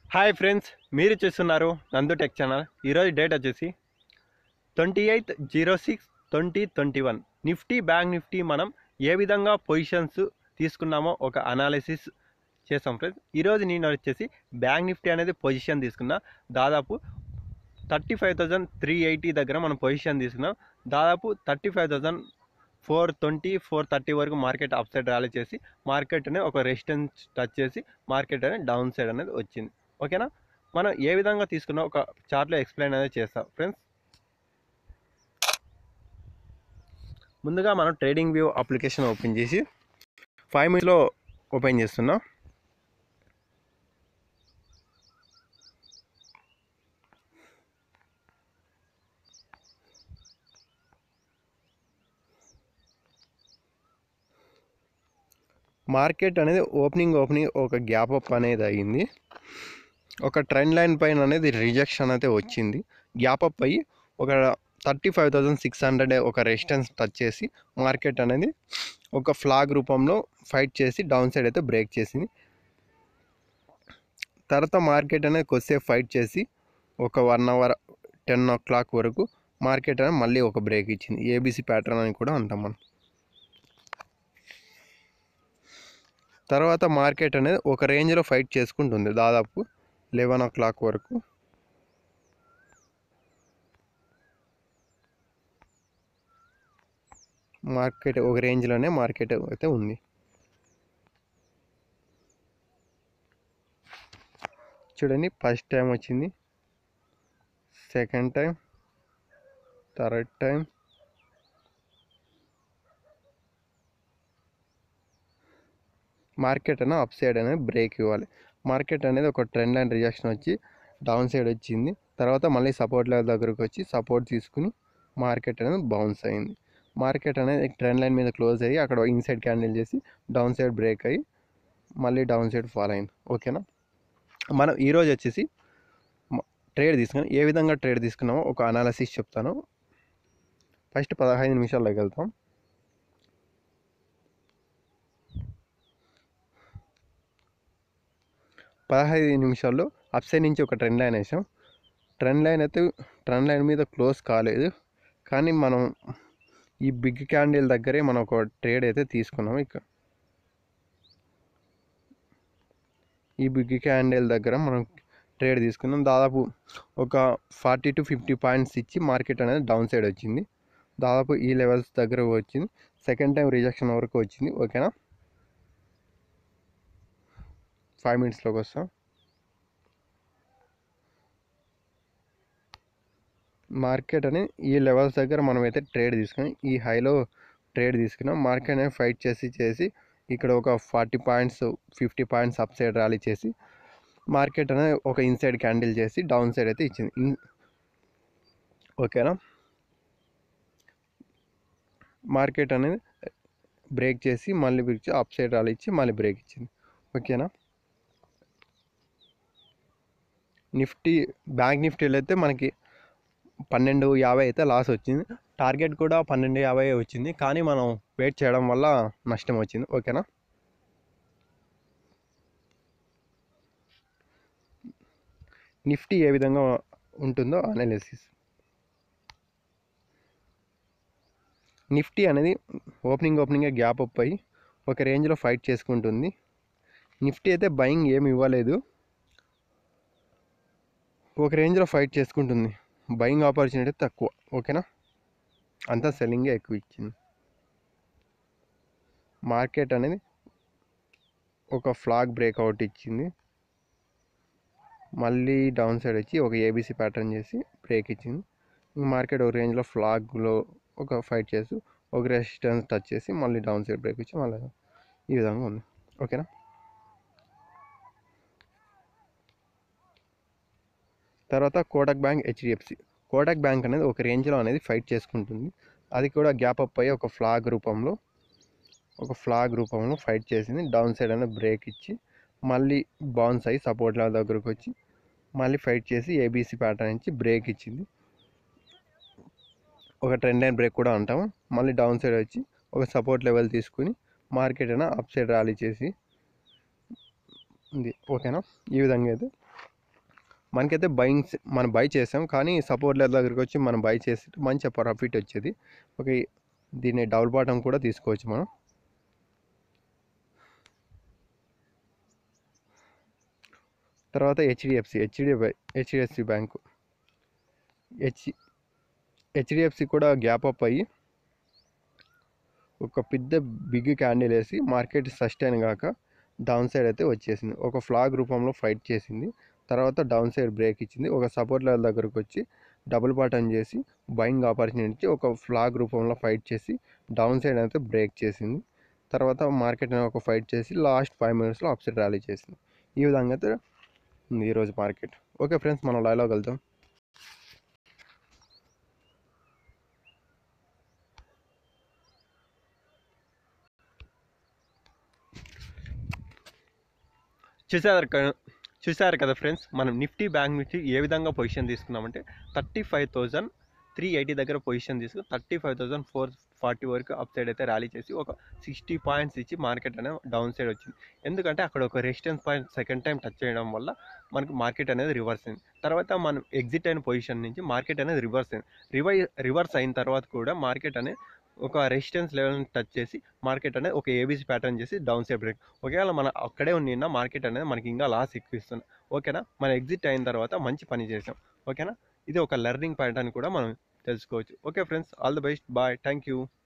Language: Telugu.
హాయ్ ఫ్రెండ్స్ మీరు చూస్తున్నారు నందు టెక్ ఛానల్ ఈరోజు డేట్ వచ్చేసి twenty eighth zero six twenty twenty one Nifty bank Nifty మనం ఏ విధంగా పొజిషన్స్ తీసుకున్నామో ఒక అనాలిసిస్ చేసాం ఫ్రెండ్స్ ఈరోజు నేను వచ్చేసి బ్యాంక్ నిఫ్టీ అనేది పొజిషన్ తీసుకున్నా దాదాపు thirty five thousand three eighty దగ్గర మనం పొజిషన్ తీసుకున్నాం దాదాపు thirty five thousand four twenty four thirty వరకు మార్కెట్ అప్ సైడ్ ర్యాలీ చేసి మార్కెట్ అనేది ఒక రెసిస్టెన్స్ టచ్ చేసి మార్కెట్ అనేది డౌన్ సైడ్ అనేది వచ్చింది ఓకేనా మనం ఏ విధంగా తీసుకున్నా ఒక చార్ట్లో ఎక్స్ప్లెయిన్ అనేది చేస్తాం ఫ్రెండ్స్ ముందుగా మనం ట్రేడింగ్ వ్యూ అప్లికేషన్ ఓపెన్ చేసి ఫైవ్ మినిట్స్లో ఓపెన్ చేస్తున్నా మార్కెట్ అనేది ఓపెనింగ్ ఓపెనింగ్ ఒక గ్యాప్ అప్ అనేది అయింది ఒక ట్రెండ్ లైన్ పైన అనేది రిజెక్షన్ అయితే వచ్చింది గ్యాప్ అప్ అయ్యి ఒక thirty five thousand six hundred ఒక రెసిస్టెన్స్ టచ్ చేసి మార్కెట్ అనేది ఒక ఫ్లాగ్ రూపంలో ఫైట్ చేసి డౌన్ సైడ్ అయితే బ్రేక్ చేసింది తర్వాత మార్కెట్ అనేది కొద్దిసేపు ఫైట్ చేసి ఒక one hour ten o'clock వరకు మార్కెట్ అనేది మళ్ళీ ఒక బ్రేక్ ఇచ్చింది ఏబీసీ ప్యాటర్న్ అని కూడా అంటాం మనం తర్వాత మార్కెట్ అనేది ఒక రేంజ్లో ఫైట్ చేసుకుంటుంది దాదాపు లెవెన్ ఓ క్లాక్ వరకు మార్కెట్ ఒక రేంజ్లోనే మార్కెట్ అయితే ఉంది చూడండి ఫస్ట్ టైం వచ్చింది second time third time market అనేది అప్ సైడ్ అనేది బ్రేక్ ఇవ్వాలి మార్కెట్ అనేది ఒక ట్రెండ్ లైన్ రియాక్షన్ వచ్చి డౌన్ సైడ్ వచ్చింది తర్వాత మళ్ళీ సపోర్ట్ లెవెల్ దగ్గరకు వచ్చి సపోర్ట్ తీసుకుని మార్కెట్ అనేది బౌన్స్ అయింది మార్కెట్ అనేది ట్రెండ్ లైన్ మీద క్లోజ్ అయ్యి అక్కడ ఇన్సైడ్ క్యాండిల్ చేసి డౌన్ సైడ్ బ్రేక్ అయ్యి మళ్ళీ డౌన్ సైడ్ ఫాల్ అయింది ఓకేనా మనం ఈరోజు వచ్చేసి ట్రేడ్ తీసుకున్నాం ఏ విధంగా ట్రేడ్ తీసుకున్నామో ఒక అనాలసిస్ చెప్తాను ఫస్ట్ పదహైదు నిమిషాల్లోకి వెళ్తాం పదహైదు నిమిషాల్లో అప్ సైడ్ నుంచి ఒక ట్రెండ్ లైన్ వేసాం ట్రెండ్ లైన్ అయితే ట్రెండ్ లైన్ మీద క్లోజ్ కాలేదు కానీ మనం ఈ బిగ్ క్యాండిల్ దగ్గరే మనం ఒక ట్రేడ్ అయితే తీసుకున్నాం ఇక ఈ బిగ్ క్యాండిల్ దగ్గర మనం ట్రేడ్ తీసుకున్నాం దాదాపు ఒక ఫార్టీ టు ఫిఫ్టీ పాయింట్స్ ఇచ్చి మార్కెట్ అనేది డౌన్ సైడ్ వచ్చింది దాదాపు ఈ లెవెల్స్ దగ్గర వచ్చింది సెకండ్ టైం రిజెక్షన్ వరకు వచ్చింది ఓకేనా ఫైవ్ మినిట్స్లోకి వస్తాం మార్కెట్ అని ఈ లెవెల్స్ దగ్గర మనమైతే ట్రేడ్ తీసుకున్నాం ఈ హైలో ట్రేడ్ తీసుకున్నాం మార్కెట్ అనేది ఫైట్ చేసి చేసి ఇక్కడ ఒక forty points fifty points up side rally చేసి మార్కెట్ అనేది ఒక ఇన్సైడ్ క్యాండిల్ చేసి డౌన్ సైడ్ అయితే ఇచ్చింది ఇన్ ఓకేనా మార్కెట్ అనేది బ్రేక్ చేసి మళ్ళీ బ్రేక్ అప్ సైడ్ ర్యాలీ ఇచ్చి మళ్ళీ బ్రేక్ ఇచ్చింది ఓకేనా నిఫ్టీ బ్యాంక్ నిఫ్టీలో అయితే మనకి పన్నెండు యాభై అయితే లాస్ వచ్చింది టార్గెట్ కూడా పన్నెండు యాభై వచ్చింది కానీ మనం వెయిట్ చేయడం వల్ల నష్టం వచ్చింది ఓకేనా నిఫ్టీ ఏ విధంగా ఉంటుందో అనాలిసిస్ నిఫ్టీ అనేది ఓపెనింగ్ ఓపెనింగే గ్యాప్ అప్ అయ్యి ఒక రేంజ్లో ఫైట్ చేసుకుంటుంది నిఫ్టీ అయితే బయింగ్ ఏమి ఇవ్వలేదు ఒక రేంజ్లో ఫైట్ చేసుకుంటుంది బయింగ్ ఆపర్చునిటీ తక్కువ ఓకేనా అంతా సెల్లింగే ఎక్కువ ఇచ్చింది మార్కెట్ అనేది ఒక ఫ్లాగ్ బ్రేక్అవుట్ ఇచ్చింది మళ్ళీ డౌన్ సైడ్ వచ్చి ఒక ఏబీసీ ప్యాటర్న్ చేసి బ్రేక్ ఇచ్చింది మార్కెట్ ఒక రేంజ్లో ఫ్లాగ్లో ఒక ఫైట్ చేసి ఒక రెసిస్టెన్స్ టచ్ చేసి మళ్ళీ డౌన్ సైడ్ బ్రేక్ ఇచ్చి మళ్ళీ ఈ విధంగా ఉంది ఓకేనా తర్వాత Kotak bank HDFC Kotak bank అనేది ఒక రేంజ్లో అనేది ఫైట్ చేసుకుంటుంది అది కూడా గ్యాప్ అప్ అయ్యి ఒక ఫ్లాగ్ రూపంలో ఒక ఫ్లాగ్ రూపంలో ఫైట్ చేసింది డౌన్ సైడ్ అనేది బ్రేక్ ఇచ్చి మళ్ళీ బౌన్స్ అయ్యి సపోర్ట్ లెవెల్ దగ్గరకు వచ్చి మళ్ళీ ఫైట్ చేసి ఏబీసీ ప్యాటర్న్ ఇచ్చి బ్రేక్ ఇచ్చింది ఒక ట్రెండ్ లైన్ బ్రేక్ కూడా అంటాము మళ్ళీ డౌన్ సైడ్ వచ్చి ఒక సపోర్ట్ లెవెల్ తీసుకుని మార్కెట్ అయినా అప్ సైడ్ ర్యాలీ చేసి ఉంది ఓకేనా ఈ విధంగా అయితే మనకైతే బయింగ్స్ మనం బై చేసాం కానీ సపోర్ట్ లెవెల్ దగ్గరికి వచ్చి మనం బై చేసి మంచి ప్రాఫిట్ వచ్చేది ఓకే దీన్ని డబుల్ బాటం కూడా తీసుకోవచ్చు మనం తర్వాత HDFC HDF HDFC bank H HDFC కూడా గ్యాప్ అప్ అయ్యి ఒక పెద్ద బిగ్ క్యాండిల్ వేసి మార్కెట్ సస్టైన్ కాక డౌన్ సైడ్ అయితే వచ్చేసింది ఒక ఫ్లాగ్ రూపంలో ఫైట్ చేసింది తర్వాత డౌన్ సైడ్ బ్రేక్ ఇచ్చింది ఒక సపోర్ట్ లెవెల్ దగ్గరకు వచ్చి డబుల్ బాటన్ చేసి బయింగ్ ఆపర్చునిటీ ఒక ఫ్లాగ్ రూపంలో ఫైట్ చేసి డౌన్ సైడ్ అయితే బ్రేక్ చేసింది తర్వాత మార్కెట్ ఒక ఫైట్ చేసి లాస్ట్ ఫైవ్ మినిట్స్లో అప్సైడ్ ర్యాలీ చేసింది ఈ విధంగా అయితే ఉంది ఈరోజు మార్కెట్ ఓకే ఫ్రెండ్స్ మనం లైవ్లో వెళ్తాం చూసారు కదా చూసారు కదా ఫ్రెండ్స్ మనం నిఫ్టీ బ్యాంక్ నుంచి ఏ విధంగా పొజిషన్ తీసుకున్నామంటే thirty five thousand three eighty దగ్గర పొజిషన్ తీసుకుని thirty five thousand four forty వరకు అప్ సైడ్ అయితే ర్యాలీ చేసి ఒక సిక్స్టీ పాయింట్స్ ఇచ్చి మార్కెట్ అనేది డౌన్ సైడ్ వచ్చింది ఎందుకంటే అక్కడ ఒక resistance point second time touch చేయడం వల్ల మనకి మార్కెట్ అనేది రివర్స్ అయింది తర్వాత మనం ఎగ్జిట్ అయిన పొజిషన్ నుంచి మార్కెట్ అనేది రివర్స్ అయింది రివై రివర్స్ అయిన తర్వాత కూడా మార్కెట్ అనేది ఒక రెసిస్టెన్స్ లెవెల్ని టచ్ చేసి మార్కెట్ అనేది ఒక ఏబీసీ ప్యాటర్న్ చేసి డౌన్ సైడ్ బ్రేక్ ఒకవేళ మన అక్కడే ఉన్న మార్కెట్ అనేది మనకి ఇంకా లాస్ ఎక్కువ ఇస్తుంది ఓకేనా మన ఎగ్జిట్ అయిన తర్వాత మంచి పని చేసాం ఓకేనా ఇది ఒక లెర్నింగ్ పాయింట్ అని కూడా మనం తెలుసుకోవచ్చు okay friends all the best bye thank you